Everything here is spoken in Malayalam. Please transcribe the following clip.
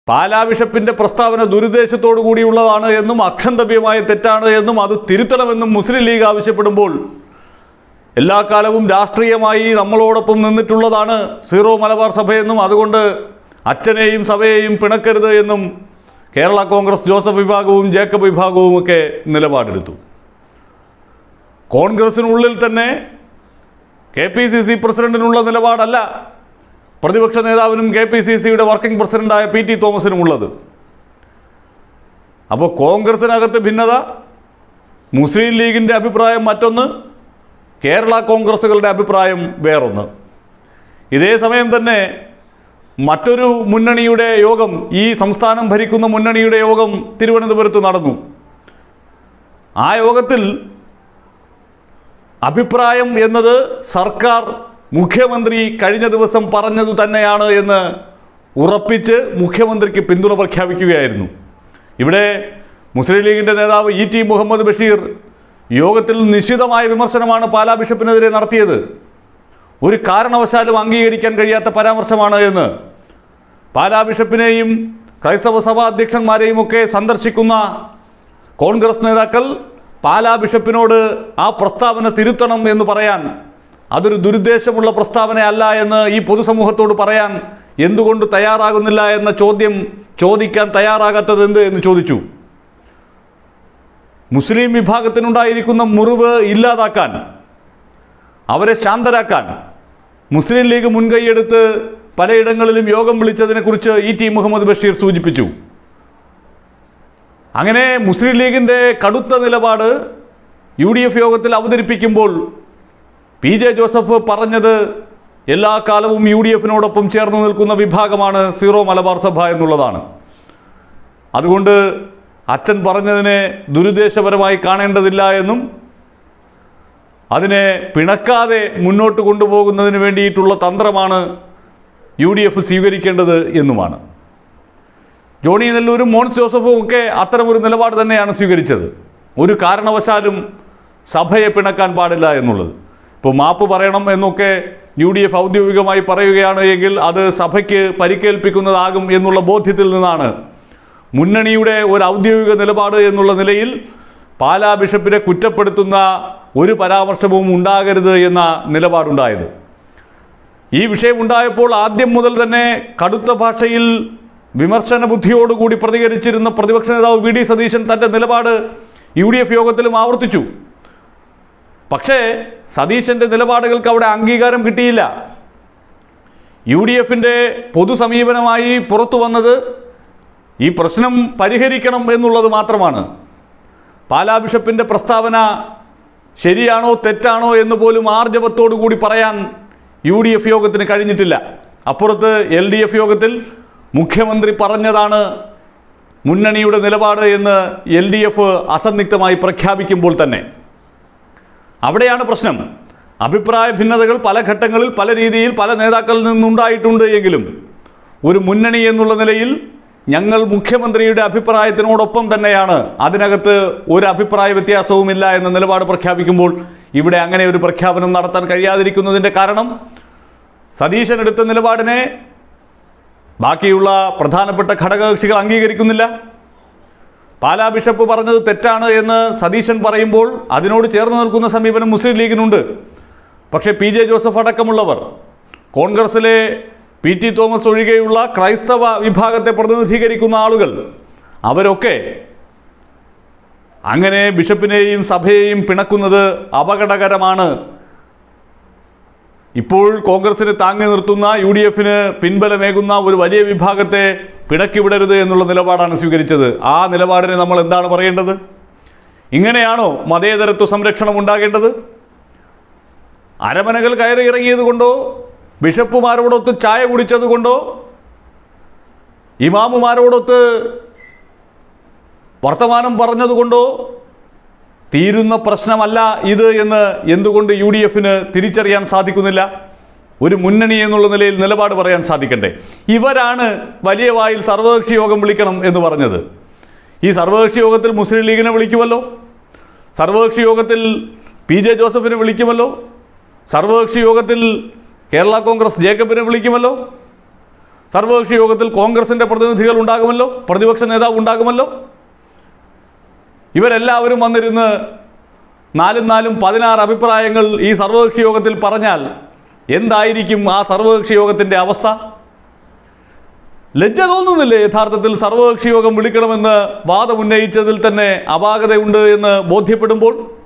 പാലാ ബിഷപ്പിന്റെ പ്രസ്താവന ദുരുദ്ദേശത്തോടു കൂടിയുള്ളതാണ് എന്നും അക്ഷന്തവ്യമായ തെറ്റാണ് എന്നും അത് തിരുത്തണമെന്നും മുസ്ലിം ലീഗ് ആവശ്യപ്പെടുമ്പോൾ എല്ലാ കാലവും രാഷ്ട്രീയമായി നമ്മളോടൊപ്പം നിന്നിട്ടുള്ളതാണ് സീറോ മലബാർ സഭയെന്നും അതുകൊണ്ട് അച്ഛനെയും സഭയെയും പിണക്കരുത് എന്നും കേരള കോൺഗ്രസ് ജോസഫ് വിഭാഗവും ജേക്കബ് വിഭാഗവും ഒക്കെ നിലപാടെടുത്തു കോൺഗ്രസിനുള്ളിൽ തന്നെ കെ പി സി സി പ്രസിഡന്റിനുള്ള നിലപാടല്ല പ്രതിപക്ഷ നേതാവിനും കെ പി സി സിയുടെ വർക്കിംഗ് പ്രസിഡന്റായ പി ടി തോമസിനും ഉള്ളത് അപ്പോൾ കോൺഗ്രസിനകത്ത് ഭിന്നത മുസ്ലിം ലീഗിൻ്റെ അഭിപ്രായം മറ്റൊന്ന് കേരള കോൺഗ്രസുകളുടെ അഭിപ്രായം വേറൊന്ന് ഇതേ സമയം തന്നെ മറ്റൊരു മുന്നണിയുടെ യോഗം ഈ സംസ്ഥാനം ഭരിക്കുന്ന മുന്നണിയുടെ യോഗം തിരുവനന്തപുരത്ത് നടന്നു ആ യോഗത്തിൽ അഭിപ്രായം എന്നത് സർക്കാർ മുഖ്യമന്ത്രി കഴിഞ്ഞ ദിവസം പറഞ്ഞതു തന്നെയാണ് എന്ന് ഉറപ്പിച്ച് മുഖ്യമന്ത്രിക്ക് പിന്തുണ പ്രഖ്യാപിക്കുകയായിരുന്നു ഇവിടെ മുസ്ലിം ലീഗിൻ്റെ നേതാവ് ഇ ടി മുഹമ്മദ് ബഷീർ യോഗത്തിൽ നിശ്ചിതമായ വിമർശനമാണ് പാലാ ബിഷപ്പിനെതിരെ നടത്തിയത് ഒരു കാരണവശാലും അംഗീകരിക്കാൻ കഴിയാത്ത പരാമർശമാണ് എന്ന് പാലാ ബിഷപ്പിനെയും ക്രൈസ്തവ സഭാ അധ്യക്ഷന്മാരെയും ഒക്കെ സന്ദർശിക്കുന്ന കോൺഗ്രസ് നേതാക്കൾ പാലാ ബിഷപ്പിനോട് ആ പ്രസ്താവന തിരുത്തണം എന്ന് പറയാൻ അതൊരു ദുരുദ്ദേശമുള്ള പ്രസ്താവനയല്ല എന്ന് ഈ പൊതുസമൂഹത്തോട് പറയാൻ എന്തുകൊണ്ട് തയ്യാറാകുന്നില്ല എന്ന ചോദ്യം ചോദിക്കാൻ തയ്യാറാകാത്തത് എന്ത് എന്ന് ചോദിച്ചു മുസ്ലിം വിഭാഗത്തിനുണ്ടായിരിക്കുന്ന മുറിവ് ഇല്ലാതാക്കാൻ അവരെ ശാന്തരാക്കാൻ മുസ്ലിം ലീഗ് മുൻകൈയെടുത്ത് പലയിടങ്ങളിലും യോഗം വിളിച്ചതിനെക്കുറിച്ച് ഇ ടി മുഹമ്മദ് ബഷീർ സൂചിപ്പിച്ചു അങ്ങനെ മുസ്ലിം ലീഗിൻ്റെ കടുത്ത നിലപാട് യു ഡി എഫ് യോഗത്തിൽ അവതരിപ്പിക്കുമ്പോൾ പി ജെ ജോസഫ് പറഞ്ഞത് എല്ലാ കാലവും യു ഡി എഫിനോടൊപ്പം ചേർന്ന് നിൽക്കുന്ന വിഭാഗമാണ് സീറോ മലബാർ സഭ എന്നുള്ളതാണ് അതുകൊണ്ട് അച്ഛൻ പറഞ്ഞതിനെ ദുരുദ്ദേശപരമായി കാണേണ്ടതില്ല എന്നും അതിനെ പിണക്കാതെ മുന്നോട്ട് കൊണ്ടുപോകുന്നതിന് വേണ്ടിയിട്ടുള്ള തന്ത്രമാണ് യു ഡി എഫ് സ്വീകരിക്കേണ്ടത് എന്നുമാണ് ജോണി നെല്ലൂരും മോൻസ് ജോസഫും ഒക്കെ അത്തരമൊരു നിലപാട് തന്നെയാണ് സ്വീകരിച്ചത് ഒരു കാരണവശാലും സഭയെ പിണക്കാൻ പാടില്ല എന്നുള്ളത് ഇപ്പോൾ മാപ്പ് പറയണം എന്നൊക്കെ യു ഡി എഫ് ഔദ്യോഗികമായി പറയുകയാണ് എങ്കിൽ അത് സഭയ്ക്ക് പരിക്കേൽപ്പിക്കുന്നതാകും എന്നുള്ള ബോധ്യത്തിൽ നിന്നാണ് മുന്നണിയുടെ ഒരു ഔദ്യോഗിക നിലപാട് എന്നുള്ള നിലയിൽ പാലാ ബിഷപ്പിനെ കുറ്റപ്പെടുത്തുന്ന ഒരു പരാമർശവും ഉണ്ടാകരുത് എന്ന നിലപാടുണ്ടായത് ഈ വിഷയം ഉണ്ടായപ്പോൾ ആദ്യം മുതൽ തന്നെ കടുത്ത ഭാഷയിൽ വിമർശന ബുദ്ധിയോടുകൂടി പ്രതികരിച്ചിരുന്ന പ്രതിപക്ഷ നേതാവ് വി ഡി സതീശൻ തൻ്റെ നിലപാട് യു ഡി എഫ് യോഗത്തിലും ആവർത്തിച്ചു പക്ഷേ സതീശൻ്റെ നിലപാടുകൾക്ക് അവിടെ അംഗീകാരം കിട്ടിയില്ല യു ഡി എഫിൻ്റെ പൊതു സമീപനമായി പുറത്തു വന്നത് ഈ പ്രശ്നം പരിഹരിക്കണം എന്നുള്ളത് മാത്രമാണ് പാലാ ബിഷപ്പിൻ്റെ പ്രസ്താവന ശരിയാണോ തെറ്റാണോ എന്ന് പോലും ആർജവത്തോടു കൂടി പറയാൻ യു ഡി എഫ് യോഗത്തിന് കഴിഞ്ഞിട്ടില്ല അപ്പുറത്ത് എൽ ഡി എഫ് യോഗത്തിൽ മുഖ്യമന്ത്രി പറഞ്ഞതാണ് മുന്നണിയുടെ നിലപാട് എന്ന് എൽ ഡി എഫ് അസന്നിഗ്ധമായി പ്രഖ്യാപിക്കുമ്പോൾ തന്നെ അവിടെയാണ് പ്രശ്നം അഭിപ്രായ ഭിന്നതകൾ പല ഘട്ടങ്ങളിൽ പല രീതിയിൽ പല നേതാക്കളിൽ നിന്നുണ്ടായിട്ടുണ്ട് എങ്കിലും ഒരു മുന്നണി എന്നുള്ള നിലയിൽ ഞങ്ങൾ മുഖ്യമന്ത്രിയുടെ അഭിപ്രായത്തിനോടൊപ്പം തന്നെയാണ് അതിനകത്ത് ഒരു അഭിപ്രായ വ്യത്യാസവുമില്ല എന്ന നിലപാട് പ്രഖ്യാപിക്കുമ്പോൾ ഇവിടെ അങ്ങനെ ഒരു പ്രഖ്യാപനം നടത്താൻ കഴിയാതിരിക്കുന്നതിൻ്റെ കാരണം സതീശൻ എടുത്ത നിലപാടിനെ ബാക്കിയുള്ള പ്രധാനപ്പെട്ട ഘടകകക്ഷികൾ അംഗീകരിക്കുന്നില്ല പാലാ ബിഷപ്പ് പറഞ്ഞത് തെറ്റാണ് എന്ന് സതീശൻ പറയുമ്പോൾ അതിനോട് ചേർന്ന് നിൽക്കുന്ന സമീപനം മുസ്ലിം ലീഗിനുണ്ട് പക്ഷേ പി ജെ ജോസഫ് അടക്കമുള്ളവർ കോൺഗ്രസിലെ പി ടി തോമസ് ഒഴികെയുള്ള ക്രൈസ്തവ വിഭാഗത്തെ പ്രതിനിധീകരിക്കുന്ന ആളുകൾ അവരൊക്കെ അങ്ങനെ ബിഷപ്പിനെയും സഭയെയും പിണക്കുന്നത് അപകടകരമാണ് ഇപ്പോൾ കോൺഗ്രസിന് താങ്ങി നിർത്തുന്ന യു ഡി എഫിന് പിൻബലമേകുന്ന ഒരു വലിയ വിഭാഗത്തെ പിണക്കി വിടരുത് എന്നുള്ള നിലപാടാണ് സ്വീകരിച്ചത് ആ നിലപാടിനെ നമ്മൾ എന്താണ് പറയേണ്ടത് ഇങ്ങനെയാണോ മതേതരത്വ സംരക്ഷണം ഉണ്ടാകേണ്ടത് അരമനകൾ കയറി ഇറങ്ങിയത് കൊണ്ടോ ബിഷപ്പുമാരോടൊത്ത് ചായ കുടിച്ചത് കൊണ്ടോ ഇമാമുമാരോടൊത്ത് വർത്തമാനം പറഞ്ഞതുകൊണ്ടോ തീരുന്ന പ്രശ്നമല്ല ഇത് എന്ന് എന്തുകൊണ്ട് യു ഡി എഫിന് തിരിച്ചറിയാൻ സാധിക്കുന്നില്ല ഒരു മുന്നണി എന്നുള്ള നിലയിൽ നിലപാട് പറയാൻ സാധിക്കണ്ടേ ഇവരാണ് വലിയ വായിൽ സർവകക്ഷി യോഗം വിളിക്കണം എന്ന് പറഞ്ഞത് ഈ സർവകക്ഷി യോഗത്തിൽ മുസ്ലിം ലീഗിനെ വിളിക്കുമല്ലോ സർവകക്ഷി യോഗത്തിൽ പി ജെ ജോസഫിനെ വിളിക്കുമല്ലോ സർവകക്ഷി യോഗത്തിൽ കേരള കോൺഗ്രസ് ജേക്കബിനെ വിളിക്കുമല്ലോ സർവകക്ഷി യോഗത്തിൽ കോൺഗ്രസിന്റെ പ്രതിനിധികൾ ഉണ്ടാകുമല്ലോ പ്രതിപക്ഷ നേതാവ് ഉണ്ടാകുമല്ലോ ഇവരെല്ലാവരും വന്നിരുന്ന് നാലും നാലും പതിനാറ് അഭിപ്രായങ്ങൾ ഈ സർവകക്ഷി യോഗത്തിൽ പറഞ്ഞാൽ എന്തായിരിക്കും ആ സർവകക്ഷി യോഗത്തിന്റെ അവസ്ഥ ലജ്ജ തോന്നുന്നില്ലേ യഥാർത്ഥത്തിൽ സർവകക്ഷി യോഗം വിളിക്കണമെന്ന് വാദമുന്നയിച്ചതിൽ തന്നെ അപാകതയുണ്ട് എന്ന് ബോധ്യപ്പെടുമ്പോൾ